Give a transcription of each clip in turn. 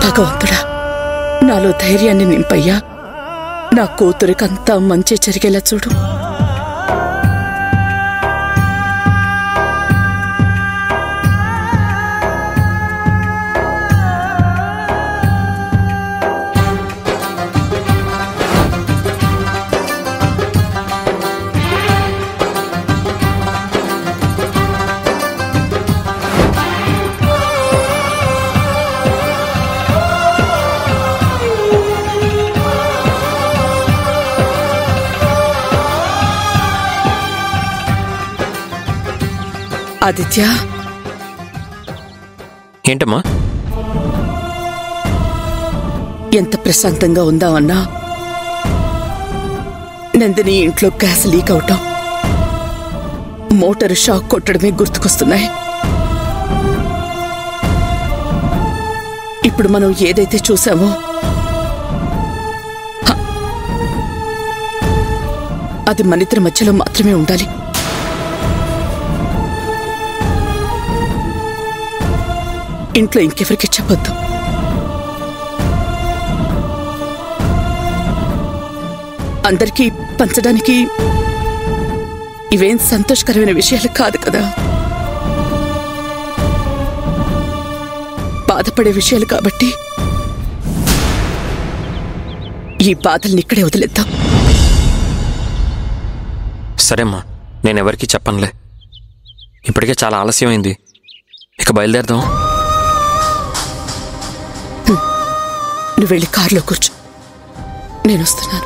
భగవంతుడా నాలో ధైర్యాన్ని నింపయ్యా నా కూతురికంతా మంచి జరిగేలా చూడు ఆదిత్య ఏంటమ్మా ఎంత ప్రశాంతంగా ఉందామన్నా నందిని ఇంట్లో గ్యాస్ లీక్ అవటం మోటార్ షాక్ కొట్టడమే గుర్తుకొస్తున్నాయి ఇప్పుడు మనం ఏదైతే చూసామో హ, అది మనిద్దరి మధ్యలో మాత్రమే ఉండాలి ఇంట్లో ఇంకెవరికి చెప్పొద్దు అందరికీ పంచడానికి ఇవేం సంతోషకరమైన విషయాలు కాదు కదా బాధపడే విషయాలు కాబట్టి ఈ బాధల్ని ఇక్కడే వదిలేద్దాం సరేమ్మా నేను ఎవరికీ చెప్పనులే ఇప్పటికే చాలా ఆలస్యమైంది ఇక బయలుదేరదాం నువ్వు వెళ్ళి కారులో కూర్చో నేను వస్తున్నాను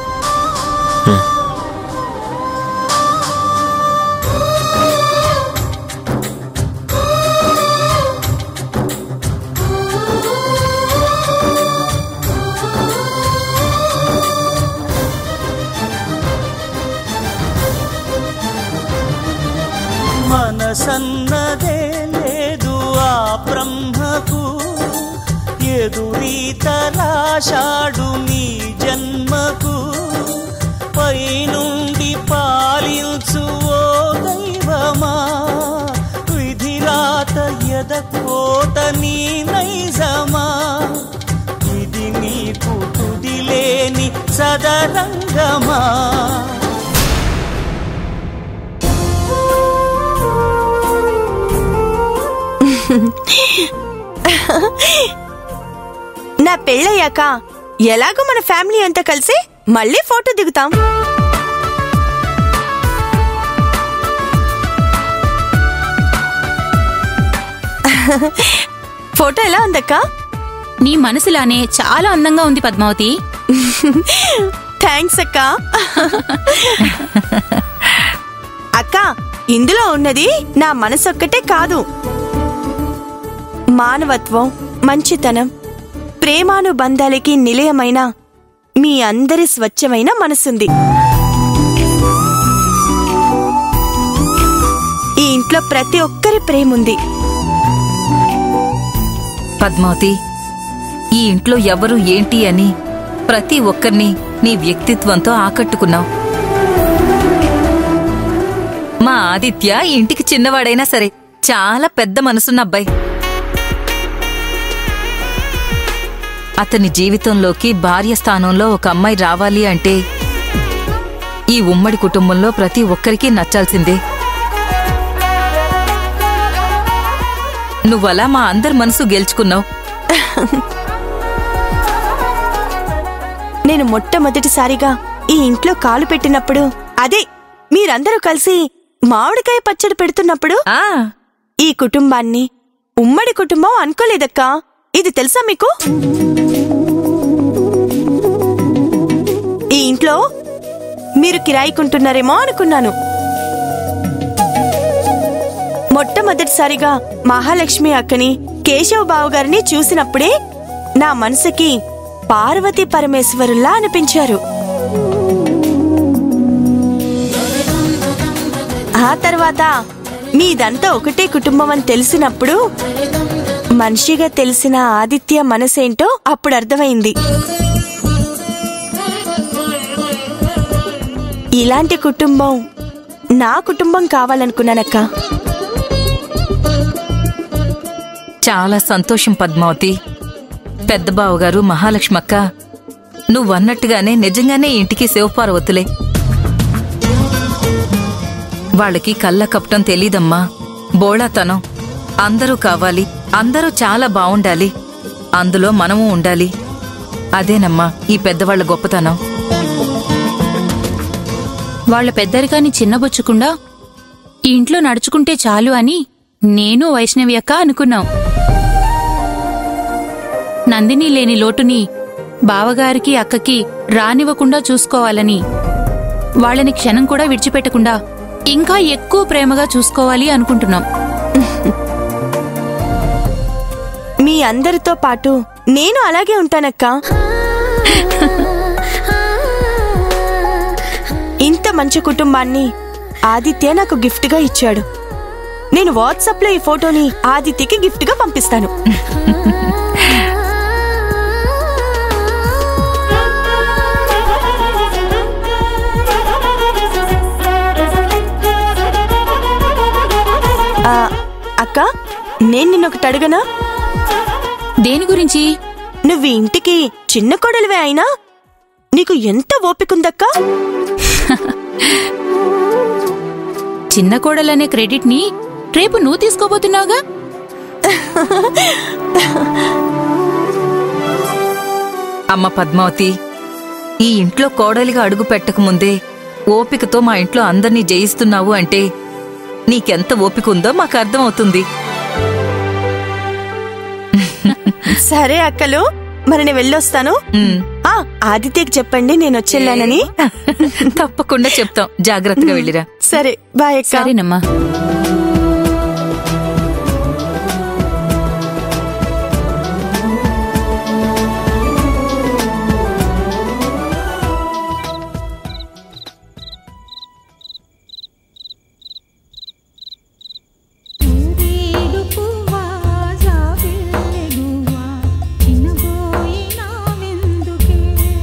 మనసన్నదే లేదు ఆ బ్రహ్మకు ఎదురీతరాశాడు నీ జన్మకు పైనుండి పాలించు ఓ దైవమా విధిరాత ఎదకోత నీ నైజమా ఇది నీకు తుదిలేని సదరంగమా నా పెళ్ళయ్యాక ఎలాగో మన ఫ్యామిలీ అంతా కలిసి మళ్ళీ ఫోటో దిగుతాం ఫోటో ఎలా ఉందక్కా నీ మనసులానే చాలా అందంగా ఉంది పద్మావతి థ్యాంక్స్ అక్క అక్క ఇందులో ఉన్నది నా మనసొక్కటే కాదు మానవత్వం మంచితనం ప్రేమానుబంధాలకి నిలయమైన మీ అందరి స్వచ్ఛమైన మనసుంది ఈ ఇంట్లో ప్రతి ఒక్కరి ప్రేముంది పద్మావతి ఈ ఇంట్లో ఎవరు ఏంటి అని ప్రతి ఒక్కరిని నీ వ్యక్తిత్వంతో ఆకట్టుకున్నావు మా ఆదిత్య ఈ ఇంటికి చిన్నవాడైనా సరే చాలా పెద్ద మనసున్న అబ్బాయి అతని జీవితంలోకి భార్య స్థానంలో ఒక అమ్మాయి రావాలి అంటే ఈ ఉమ్మడి కుటుంబంలో ప్రతి ఒక్కరికి నచ్చాల్సిందే నువ్వలా మా అందరి మనసు గెలుచుకున్నావు నేను మొట్టమొదటిసారిగా ఈ ఇంట్లో కాలు పెట్టినప్పుడు అదే మీరందరూ కలిసి మామిడికాయ పచ్చడి పెడుతున్నప్పుడు ఆ ఈ కుటుంబాన్ని ఉమ్మడి కుటుంబం అనుకోలేదక్కా ఇది తెలుసా మీకు ఈ ఇంట్లో మీరు కిరాయికుంటున్నారేమో అనుకున్నాను మొట్టమొదటిసారిగా మహాలక్ష్మి అక్కని కేశవ బావు గారిని చూసినప్పుడే నా మనసుకి పార్వతీ పరమేశ్వరుల్లా అనిపించారు ఆ తర్వాత మీదంతా ఒకటే కుటుంబం అని తెలిసినప్పుడు మనిషిగా తెలిసిన ఆదిత్య మనసేంటో అప్పుడు అర్థమైంది ఇలాంటి కుటుంబం నా కుటుంబం కావాలనుకున్నానక్క చాలా సంతోషం పద్మావతి పెద్ద బావగారు మహాలక్ష్మక్క నువ్వన్నట్టుగానే నిజంగానే ఈ ఇంటికి శివపార్వతులే వాళ్ళకి కళ్ళ కప్పటం తెలీదమ్మా బోళాతనం అందరూ కావాలి అందరూ చాలా బావుండాలి అందులో మనము ఉండాలి అదేనమ్మా ఈ పెద్దవాళ్ల గొప్పతనం వాళ్ళ పెద్దరికాన్ని చిన్నబుచ్చుకుండా ఈ ఇంట్లో నడుచుకుంటే చాలు అని నేను వైష్ణవి అక్క అనుకున్నాం నందిని లేని లోటుని బావగారికి అక్కకి రానివ్వకుండా చూసుకోవాలని వాళ్ళని క్షణం కూడా విడిచిపెట్టకుండా ఇంకా ఎక్కువ ప్రేమగా చూసుకోవాలి అనుకుంటున్నాం మీ అందరితో పాటు నేను అలాగే ఉంటానక్క ఇంత మంచి కుటుంబాన్ని ఆదిత్య నాకు గిఫ్ట్ గా ఇచ్చాడు నేను వాట్సాప్ లో ఈ ఫోటోని ఆదిత్యకి గిఫ్ట్ గా పంపిస్తాను ఆ, అక్క నేను నిన్నొకటి అడగనా దేని గురించి నువ్వు ఈ ఇంటికి చిన్న కొడలివే అయినా నీకు ఎంత ఓపికందక్కా చిన్న కోడలనే క్రెడిట్ ని రేపు నువ్వు తీసుకోబోతున్నావుగా అమ్మ పద్మావతి ఈ ఇంట్లో కోడలిగా అడుగు పెట్టకముందే ఓపికతో మా ఇంట్లో అందర్నీ జయిస్తున్నావు అంటే నీకెంత ఓపిక ఉందో మాకు అర్థమవుతుంది సరే అక్కలు మరి నేను వెళ్ళొస్తాను ఉమ్, ఆ ఆదిత్యకి చెప్పండి నేను వచ్చేళ్ళానని తప్పకుండా చెప్తాం జాగ్రత్తగా వెళ్ళిరా సరే బాయ్ అక్క సరేనమ్మా ఊరేడు పువ్వా జాబిల్లెగువా చిన్నబోయినావెందుకే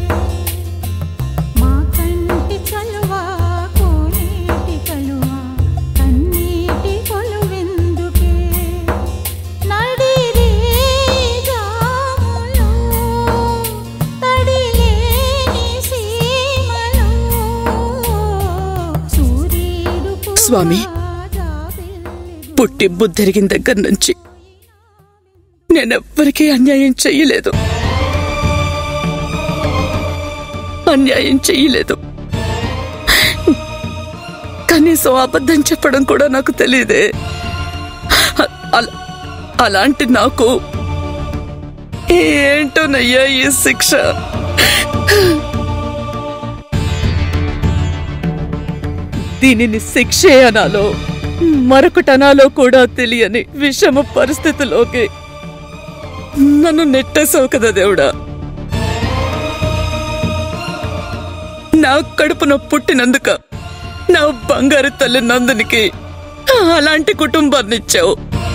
మా కంటి చలువా కోనేటి కలువా కన్నీటి కొలువెందుకే నడిరే జాములో తడిలేని సీమలో సూర్యుడు పువ్వా స్వామి, జాబిల్లెగువా పుట్టి బుద్ధెరిగిన దగ్గర నుంచి నేనెవ్వరికీ అన్యాయం చెయ్యలేదు అన్యాయం చెయ్యలేదు కనీసం అబద్ధం చెప్పడం కూడా నాకు తెలియదే అ- అల- అలాంటి నాకు ఏంటోనయ్యా ఈ శిక్ష దీనిని శిక్షే అనాలో మరొకటనాలో కూడా తెలియని విషమ పరిస్థితిలోకి నన్ను నెట్టేసావు కదా దేవుడా నా కడుపున పుట్టినందుక నా బంగారు తల్లి నందునికి అలాంటి కుటుంబాన్ని ఇచ్చావు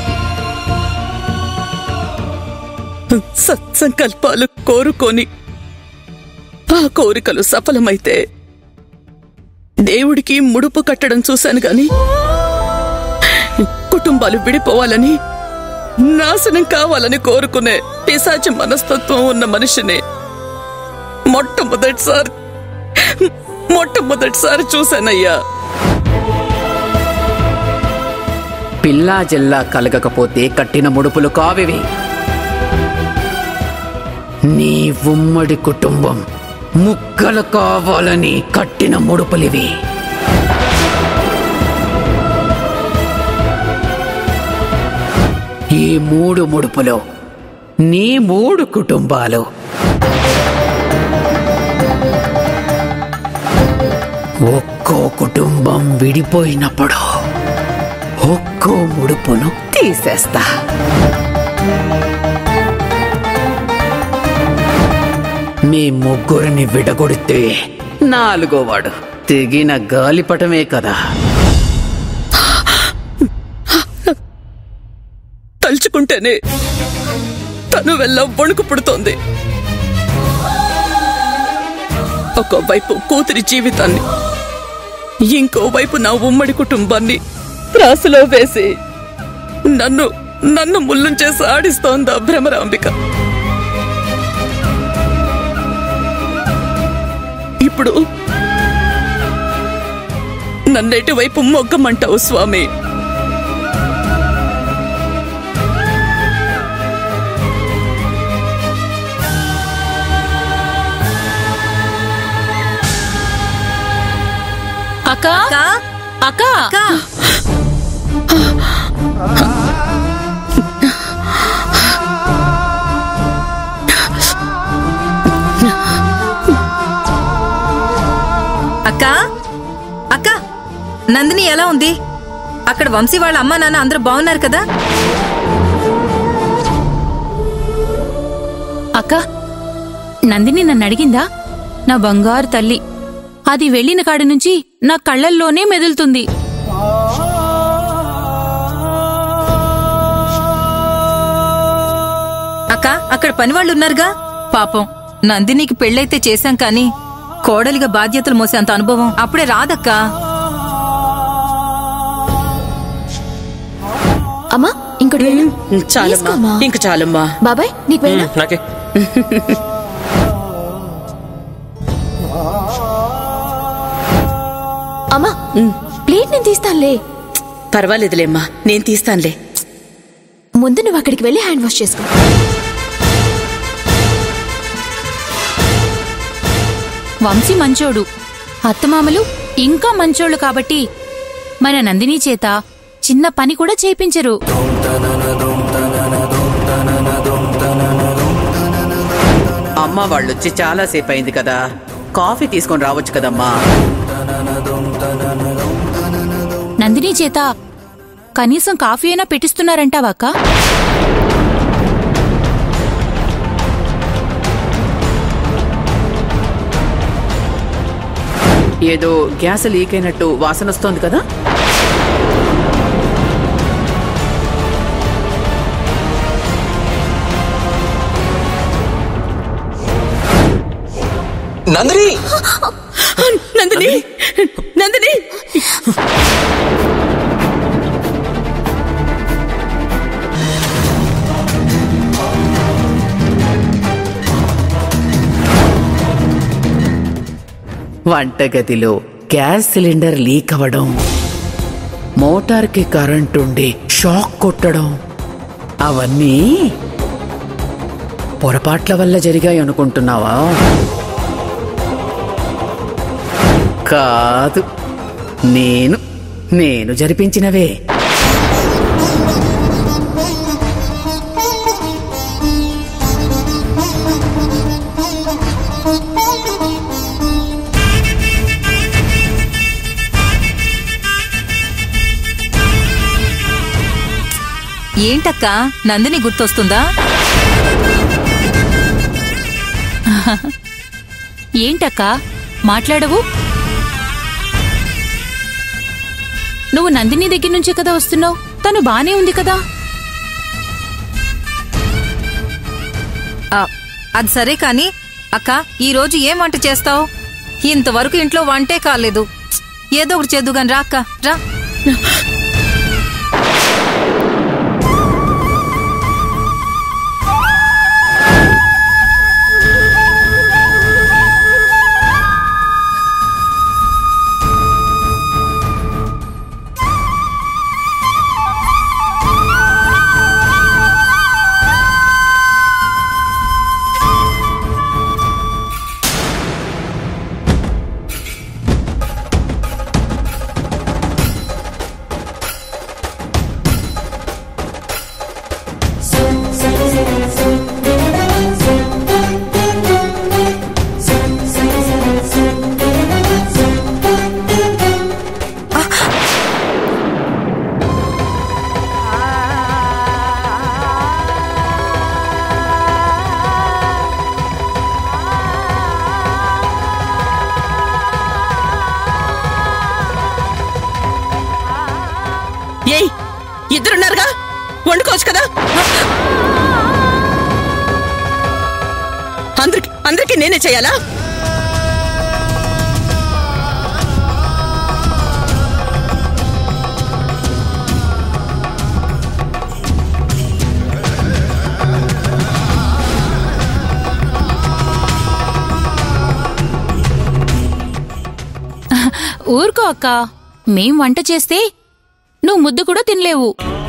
సత్సంకల్పాలు కోరుకొని ఆ కోరికలు సఫలమైతే దేవుడికి ముడుపు కట్టడం చూశాను గాని కుటుంబాలు విడిపోవాలని నాశనం కావాలని కోరుకునే పిశాచి మనస్తత్వం ఉన్న మనిషిని మొట్టమొదటిసారి మొట్టమొదటిసారి చూశానయ్యా పిల్లా జిల్లా కలగకపోతే కట్టిన ముడుపులు కావివి నీ ఉమ్మడి కుటుంబం ముక్కలు కావాలని కట్టిన ముడుపులివి ఈ మూడు ముడుపులు నీ మూడు కుటుంబాలు ఒక్కో కుటుంబం విడిపోయినప్పుడు ఒక్కో ముడుపును తీసేస్తా మీ ముగ్గురిని విడగొడితే నాలుగోవాడు తెగిన గాలిపటమే కదా తలుచుకుంటేనే తను వెళ్ళ వణుకు పుడుతోంది ఒకవైపు కూతురి జీవితాన్ని ఇంకోవైపు నా ఉమ్మడి కుటుంబాన్ని త్రాసులో వేసి నన్ను నన్ను ముల్లుంచేసి ఆడిస్తోంది ఆ భ్రమరాంబిక ఇప్పుడు నన్నెటువైపు మొగ్గమంటావు స్వామి అక్క అక్క అక్క అక్క నందిని ఎలా ఉంది అక్కడ వంశీ వాళ్ళ అమ్మ నాన్న అందరూ బాగున్నారు కదా అక్క నందిని నన్ను అడిగిందా నా బంగారు తల్లి అది వెళ్ళిన కాడి నుంచి నా కళ్ళల్లోనే మెదులుతుంది అక్క అక్కడ పనివాళ్ళు ఉన్నారుగా పాపం నందినికి పెళ్ళైతే చేశాం కానీ కోడలిగా బాధ్యతలు మోసేంత అనుభవం అప్పుడే రాదక్కా అమ్మా ఇంకోటి వెళ్ళు. చాలమ్మా తీసుకోమ్మా. ఇంక చాలమ్మా బాబాయ్ నీకు వెళ్ళా నాకే అమ్మా ప్లేట్ నేను తీస్తానులే పర్వాలేదులేమ్మా నేను తీస్తానులే ముందు నువ్వు అక్కడికి వెళ్ళి హ్యాండ్ వాష్ చేసుకో వంశీ మంచోడు అత్తమామలు ఇంకా మంచోళ్ళు కాబట్టి మన నందిని చేత చిన్న పని కూడా చేయించరు అమ్మ వాళ్ళొచ్చి చాలా సేపు అయింది కదా కాఫీ తీసుకొని రావచ్చు కదమ్మా నందిని చేత కనీసం కాఫీ అయినా పెట్టిస్తున్నారంటావా అక్క ఏదో గ్యాస్ లీక్ అయినట్టు వాసన వస్తోంది కదా నందిని నందిని నందిని వంటగదిలో గ్యాస్ సిలిండర్ లీక్ అవ్వడం మోటార్కి కరెంట్ ఉండి షాక్ కొట్టడం అవన్నీ పొరపాట్ల వల్ల జరిగాయి అనుకుంటున్నావా కాదు నేను నేను జరిపించినవే ఏంటక్క నందిని గుర్తొస్తుందా ఏంటక్క మాట్లాడవు నువ్వు నందిని దగ్గర నుంచే కదా వస్తున్నావు తను బానే ఉంది కదా ఆ, అది సరే కాని అక్క ఈ రోజు ఏం వంట చేస్తావు ఇంతవరకు ఇంట్లో వంటే కాలేదు ఏదో ఒకటి చేద్దు గాని రా అక్క రా ఏయ్ ఇద్దరున్నారుగా వండుకోవచ్చు కదా అందరికి అందరికి నేనే చేయాలా ఊరుకో అక్క మేం వంట చేస్తే నువ్వు ముద్దు కూడా తినలేవు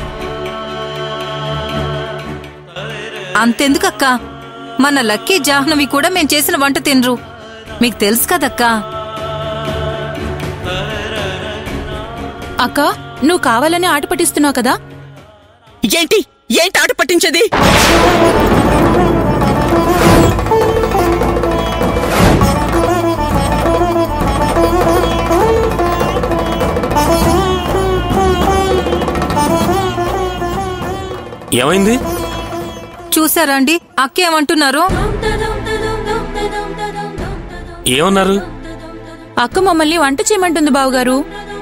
అంతెందుకక్క మన లక్కీ జాహ్నవి కూడా మేం చేసిన వంట తినరు మీకు తెలుసు కదక్కా అక్క నువ్వు కావాలని ఆట పట్టిస్తున్నావు కదా ఏంటి ఏంటి ఆట పట్టించేది ఏమైంది చూసారా అండి అక్క ఏమంటున్నారు ఏమన్నారు అక్క మమ్మల్ని వంట చేయమంటుంది బావగారు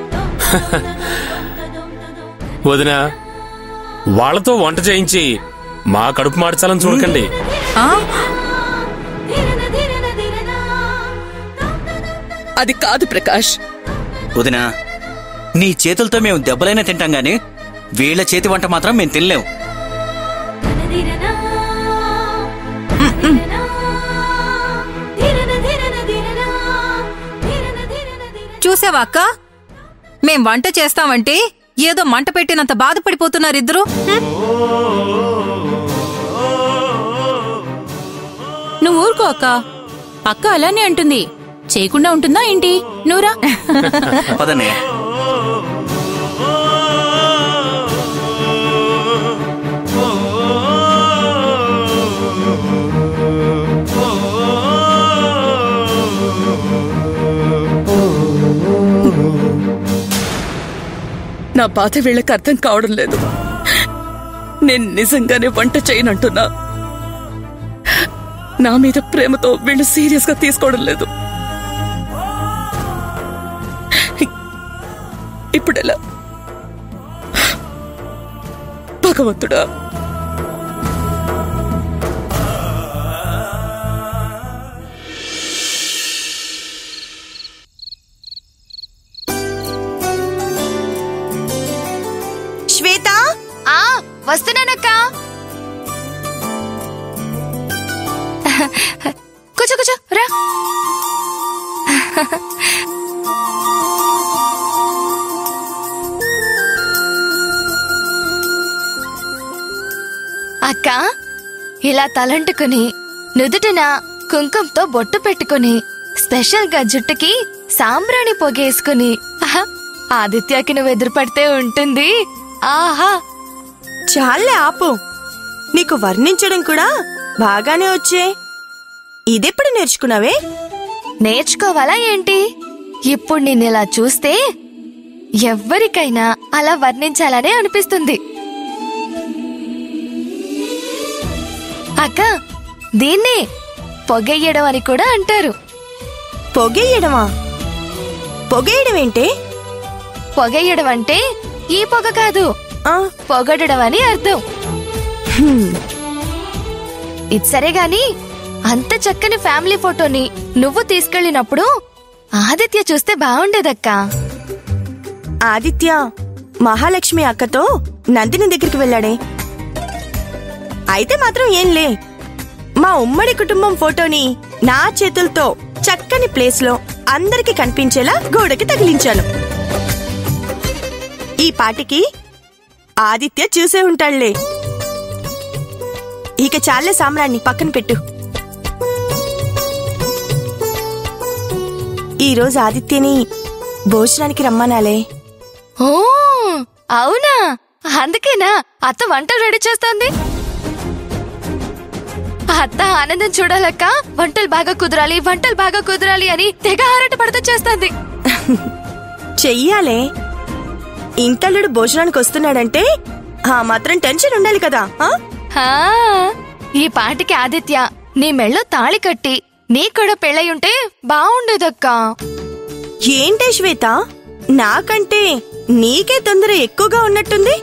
వదినా వాళ్ళతో వంట చేయించి మా కడుపు మార్చాలని చూడకండి ఆ? అది కాదు ప్రకాష్ వదినా నీ చేతులతో మేము దెబ్బలైనా తింటాం గాని వీళ్ళ చేతి వంట మాత్రం మేము తినలేం చూసావా అక్క మేం వంట చేస్తామంటే ఏదో మంట పెట్టినంత బాధపడిపోతున్నారు ఇద్దరు నువ్వు ఊరుకో అక్క అక్క అలానే అంటుంది చేయకుండా ఉంటుందా ఏంటి నువ్వురా పదనే నా బాధ వీళ్ళకి అర్థం కావడం లేదు నేను నిజంగానే వంట చేయనంటున్నా నా మీద ప్రేమతో వీళ్ళు సీరియస్ గా తీసుకోవడం లేదు ఇప్పుడెలా భగవంతుడా శ్వేత ఆ వస్తున్నానక్క కూర్చో కూర్చో రా అక్క ఇలా తలంటుకుని నుదుటిన కుంకుమతో బొట్టు పెట్టుకుని స్పెషల్ గా జుట్టుకి సాంబ్రాణి పొగేసుకుని ఆహా, ఆదిత్యకి నువ్వు ఎదురుపడితే ఉంటుంది ఆహా చాలే ఆపు నీకు వర్ణించడం కూడా బాగానే వచ్చే ఇదెప్పుడు నేర్చుకున్నావే నేర్చుకోవాలా ఏంటి ఇప్పుడు నేను ఇలా చూస్తే ఎవ్వరికైనా అలా వర్ణించాలనే అనిపిస్తుంది అక్క దీన్నే పొగయ్యడం అని కూడా అంటారు పొగేయడమా పొగేయడం ఏంటే పొగయ్యడం అంటే ఈ పొగ కాదు ఆ, పొగడడం అని అర్థం హ్మ్. ఇది సరే గాని అంత చక్కని ఫ్యామిలీ ఫోటోని నువ్వు తీసుకెళ్ళినప్పుడు ఆదిత్య చూస్తే బాగుండేదక్కా ఆదిత్య మహాలక్ష్మి అక్కతో నందిని దగ్గరికి వెళ్ళాడే అయితే మాత్రం ఏంలే మా ఉమ్మడి కుటుంబం ఫోటోని నా చేతులతో చక్కని ప్లేస్ లో అందరికి కనిపించేలా గోడకి తగిలించాను ఈ పాటికి ఆదిత్య చూసే ఉంటాడులే ఇక చాలే సామ్రాణ్ణి పక్కన పెట్టు ఈ రోజు ఆదిత్యని భోజనానికి రమ్మనాలే ఓ అవునా అందుకేనా అత్త వంట రెడీ చేస్తోంది అత్త ఆనందం చూడాలక్క వంటలు బాగా కుదరాలి వంటలు బాగా కుదరాలి అని తెగ ఆరాట పడుతూ చేస్తోంది చెయ్యాలే ఇంటల్లుడు భోజనానికి వస్తున్నాడంటే ఆ మాత్రం టెన్షన్ ఉండాలి కదా ఆ? హా, ఈ పాటికి ఆదిత్య నీ మెళ్ళో తాళి కట్టి నీ కూడా పెళ్ళయుంటే బాగుండేదక్కా ఏంటే శ్వేత నాకంటే నీకే తొందర ఎక్కువగా ఉన్నట్టుంది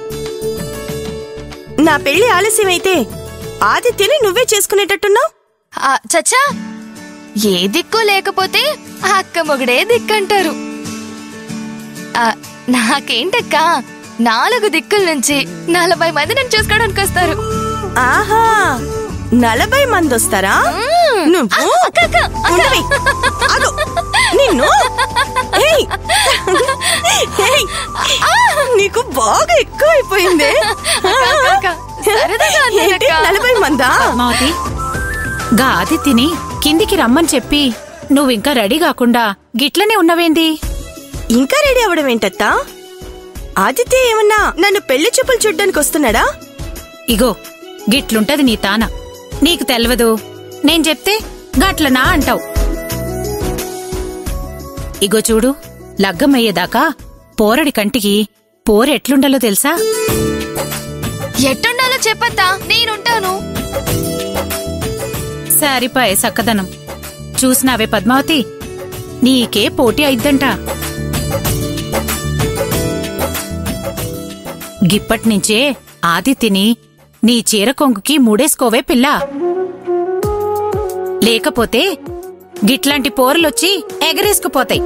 నా పెళ్లి ఆలస్యమైతే ఆదిత్యని నువ్వే చేసుకునేటట్టున్నావు ఆ, చచ్చా ఏ దిక్కు లేకపోతే ఆ అక్క మొగుడే దిక్కంటారు ఆ, నాకేంటక్క నాలుగు దిక్కుల నుంచి నలభై మంది నన్ను చూసుకోవడానికి వస్తారు ఆహా నలభై మంది వస్తారా నువ్వు ఉండవే. ఆగు. నిన్ను ఏయ్. ఏయ్. నీకు బాగా ఎక్కువైపోయిందే సరదాగా అన్నానక్క. ఏంటి, నలభై మందా పద్మావతి గా ఆదిత్యని కిందికి రమ్మని చెప్పి నువ్వింకా రెడీ కాకుండా గిట్లనే ఉన్నవేంది ఇంకా రెడీ అవ్వడం ఏంటత్తా ఆదిత్య ఏమన్నా నన్ను పెళ్లి చూపులు చూడ్డానికి వస్తున్నాడా ఇగో గిట్లుంటది నీ తాన నీకు తెలవదు నేను చెప్తే గట్లనా అంటావు ఇగో చూడు లగ్గమయ్యేదాకా పోరడి కంటికి పోరెట్లుండాలో తెలుసా ఎట్టుండాలో చెప్పత్తా నేనుంటాను సరిపాయే సక్కదనం చూసినావే పద్మావతి నీకే పోటీ అయిద్దంట గిప్పట్నించే ఆదిత్యని నీ చీర కొంగుకి మూడేసుకోవే పిల్ల లేకపోతే గిట్లాంటి పోరలొచ్చి ఎగరేసుకుపోతాయి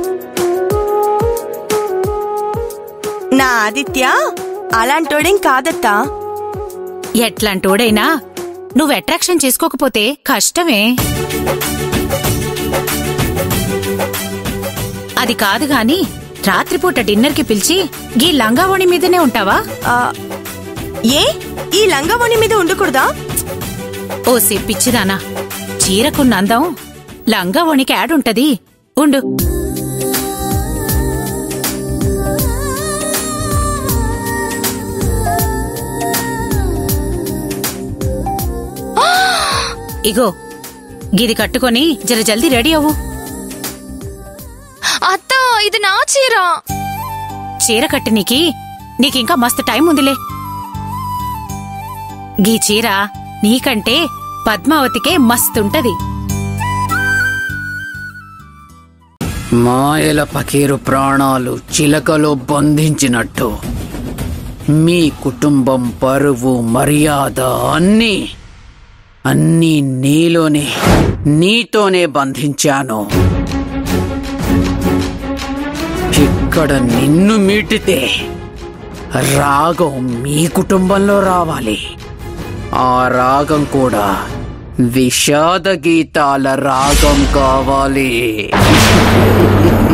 నా ఆదిత్య అలాంటోడేం కాదత్తా ఎట్లాంటోడైనా నువ్వు అట్రాక్షన్ చేసుకోకపోతే కష్టమే అది కాదు గాని రాత్రిపూట డిన్నర్కి పిలిచి గీ లంగావోణి మీదనే ఉంటావా ఆ, ఏ ఈ లంగవణి మీద ఉండకూడదా ఓ పిచ్చిదానా చీరకున్న అందం లంగావోణికి యాడుంటది ఉండు ఇగో గిది కట్టుకొని జర జల్దీ రెడీ అవ్వు అత్త ఇది నా చీర చీర కట్టినీకి నీకింకా మస్తు టైం ఉందిలే గీ చీర నీకంటే పద్మావతికే మస్తుంటది మాయల పకీరు ప్రాణాలు చిలకలో బంధించినట్టు మీ కుటుంబం పరువు మర్యాద అన్నీ అన్నీ నీలోనే నీతోనే బంధించాను ఇక్కడ నిన్ను మీటితే రాగం మీ కుటుంబంలో రావాలి ఆ రాగం కూడా విషాద గీతాల రాగం కావాలి